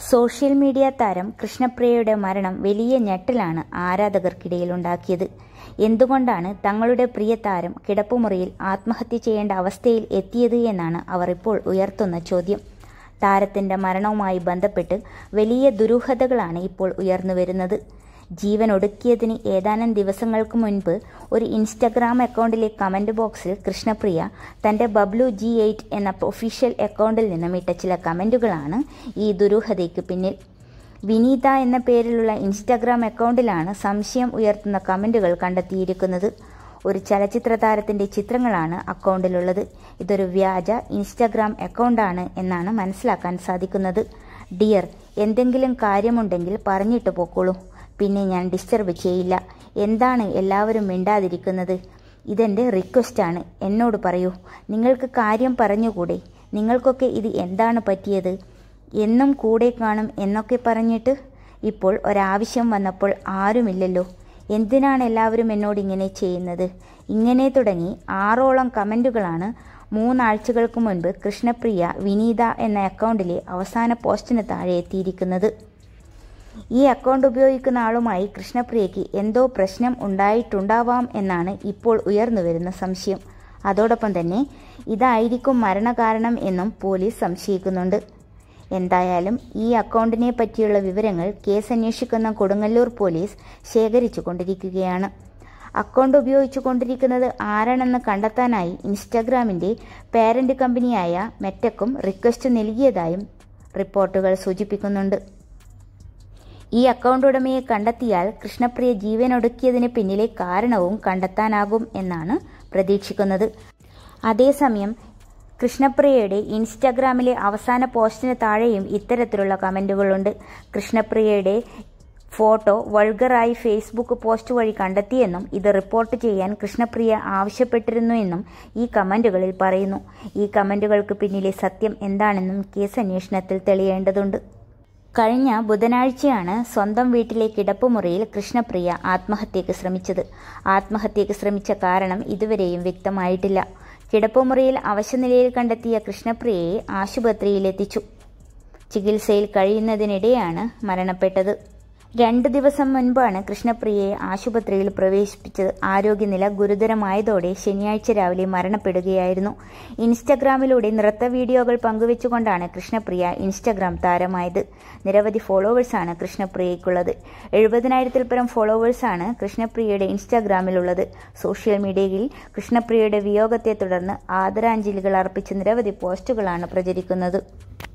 social media താരം കൃഷ്ണപ്രിയയുടെ മരണം വലിയ ഞെട്ടലാണ് ആരാധകർക്കിടയിൽ ഉണ്ടാക്കിയത് എന്തുകൊണ്ടാണ് തങ്ങളുടെ പ്രിയ താരം കിടപ്പുമുറിയിൽ ആത്മഹത്യ ചെയ്യേണ്ട അവസ്ഥയിൽ എത്തിയത് എന്നാണ് അവർ ഇപ്പോൾ ഉയർത്തുന്ന ചോദ്യം താരത്തിന്റെ മരണവുമായി ബന്ധപ്പെട്ട് വലിയ ദുരൂഹതകളാണ് ഇപ്പോൾ ഉയർന്നുവരുന്നത് ജീവൻ ഒടുക്കിയതിന് ഏതാനും ദിവസങ്ങൾക്ക് മുൻപ് ഒരു ഇൻസ്റ്റഗ്രാം അക്കൗണ്ടിലെ കമന്റ് ബോക്സിൽ കൃഷ്ണപ്രിയ തന്റെ ബബ്ലു ജി എയ്റ്റ് എന്ന ഒഫീഷ്യൽ അക്കൗണ്ടിൽ നിന്നും ഇട്ട ചില കമന്റുകളാണ് ഈ ദുരൂഹതയ്ക്ക് പിന്നിൽ വിനീത എന്ന പേരിലുള്ള ഇൻസ്റ്റഗ്രാം അക്കൗണ്ടിലാണ് സംശയം ഉയർത്തുന്ന കമന്റുകൾ കണ്ടെത്തിയിരിക്കുന്നത് ഒരു ചലച്ചിത്ര താരത്തിന്റെ ചിത്രങ്ങളാണ് അക്കൗണ്ടിലുള്ളത് ഇതൊരു വ്യാജ ഇൻസ്റ്റഗ്രാം അക്കൗണ്ടാണ് എന്നാണ് മനസ്സിലാക്കാൻ സാധിക്കുന്നത് ഡിയർ എന്തെങ്കിലും കാര്യമുണ്ടെങ്കിൽ പറഞ്ഞിട്ട് പോക്കോളൂ പിന്നെ ഞാൻ ഡിസ്റ്റർബ് ചെയ്യില്ല എന്താണ് എല്ലാവരും മിണ്ടാതിരിക്കുന്നത് ഇതെൻ്റെ റിക്വസ്റ്റാണ് എന്നോട് പറയൂ നിങ്ങൾക്ക് കാര്യം പറഞ്ഞുകൂടെ നിങ്ങൾക്കൊക്കെ ഇത് എന്താണ് പറ്റിയത് എന്നും കൂടെ കാണും എന്നൊക്കെ പറഞ്ഞിട്ട് ഇപ്പോൾ ഒരാവശ്യം വന്നപ്പോൾ ആരുമില്ലല്ലോ എന്തിനാണ് എല്ലാവരും എന്നോട് ഇങ്ങനെ ചെയ്യുന്നത് ഇങ്ങനെ തുടങ്ങി ആറോളം കമൻറ്റുകളാണ് മൂന്നാഴ്ചകൾക്ക് മുൻപ് കൃഷ്ണപ്രിയ വിനീത എന്ന അക്കൗണ്ടിലെ അവസാന പോസ്റ്റിന് താഴെ എത്തിയിരിക്കുന്നത് ഈ അക്കൗണ്ട് ഉപയോഗിക്കുന്ന ആളുമായി കൃഷ്ണപ്രിയയ്ക്ക് എന്തോ പ്രശ്നം ഉണ്ടായിട്ടുണ്ടാവാം എന്നാണ് ഇപ്പോൾ ഉയർന്നുവരുന്ന സംശയം അതോടൊപ്പം തന്നെ ഇതായിരിക്കും മരണകാരണം എന്നും പോലീസ് സംശയിക്കുന്നുണ്ട് എന്തായാലും ഈ അക്കൗണ്ടിനെ പറ്റിയുള്ള വിവരങ്ങൾ കേസ് അന്വേഷിക്കുന്ന കൊടുങ്ങല്ലൂർ പോലീസ് ശേഖരിച്ചു കൊണ്ടിരിക്കുകയാണ് അക്കൗണ്ട് ഉപയോഗിച്ചു കൊണ്ടിരിക്കുന്നത് ആരാണെന്ന് കണ്ടെത്താനായി ഇൻസ്റ്റാഗ്രാമിന്റെ പാരന്റ് കമ്പനിയായ മെറ്റക്കും റിക്വസ്റ്റ് നൽകിയതായും റിപ്പോർട്ടുകൾ സൂചിപ്പിക്കുന്നുണ്ട് ഈ അക്കൗണ്ട് ഉടമയെ കണ്ടെത്തിയാൽ കൃഷ്ണപ്രിയ ജീവനൊടുക്കിയതിന് പിന്നിലെ കാരണവും കണ്ടെത്താനാകും എന്നാണ് പ്രതീക്ഷിക്കുന്നത് അതേസമയം കൃഷ്ണപ്രിയയുടെ ഇൻസ്റ്റാഗ്രാമിലെ അവസാന പോസ്റ്റിന് താഴെയും ഇത്തരത്തിലുള്ള കമന്റുകളുണ്ട് കൃഷ്ണപ്രിയയുടെ ഫോട്ടോ വൾഗറായി ഫേസ്ബുക്ക് പോസ്റ്റ് വഴി കണ്ടെത്തിയെന്നും ഇത് റിപ്പോർട്ട് ചെയ്യാൻ കൃഷ്ണപ്രിയ ആവശ്യപ്പെട്ടിരുന്നു എന്നും ഈ കമന്റുകളിൽ പറയുന്നു ഈ കമന്റുകൾക്ക് പിന്നിലെ സത്യം എന്താണെന്നും കേസ് അന്വേഷണത്തിൽ തെളിയേണ്ടതുണ്ട് കഴിഞ്ഞ ബുധനാഴ്ചയാണ് സ്വന്തം വീട്ടിലെ കിടപ്പുമുറിയിൽ കൃഷ്ണപ്രിയ ആത്മഹത്യക്ക് ശ്രമിച്ചത് ആത്മഹത്യക്ക് ശ്രമിച്ച കാരണം ഇതുവരെയും വ്യക്തമായിട്ടില്ല കിടപ്പുമുറിയിൽ അവശനിലയിൽ കണ്ടെത്തിയ കൃഷ്ണപ്രിയയെ ആശുപത്രിയിലെത്തിച്ചു ചികിത്സയിൽ കഴിയുന്നതിനിടെയാണ് മരണപ്പെട്ടത് രണ്ട് ദിവസം മുൻപാണ് കൃഷ്ണപ്രിയയെ ആശുപത്രിയിൽ പ്രവേശിപ്പിച്ചത് ആരോഗ്യനില ഗുരുതരമായതോടെ ശനിയാഴ്ച രാവിലെ മരണപ്പെടുകയായിരുന്നു ഇൻസ്റ്റഗ്രാമിലൂടെ നൃത്ത വീഡിയോകൾ പങ്കുവെച്ചുകൊണ്ടാണ് കൃഷ്ണപ്രിയ ഇൻസ്റ്റഗ്രാം താരമായത് നിരവധി ഫോളോവേഴ്സാണ് കൃഷ്ണപ്രിയയ്ക്കുള്ളത് എഴുപതിനായിരത്തിൽ പരം ഫോളോവേഴ്സാണ് കൃഷ്ണപ്രിയയുടെ ഇൻസ്റ്റാഗ്രാമിലുള്ളത് സോഷ്യൽ മീഡിയയിൽ കൃഷ്ണപ്രിയയുടെ വിയോഗത്തെ തുടർന്ന് ആദരാഞ്ജലികൾ അർപ്പിച്ച് നിരവധി പോസ്റ്റുകളാണ് പ്രചരിക്കുന്നത്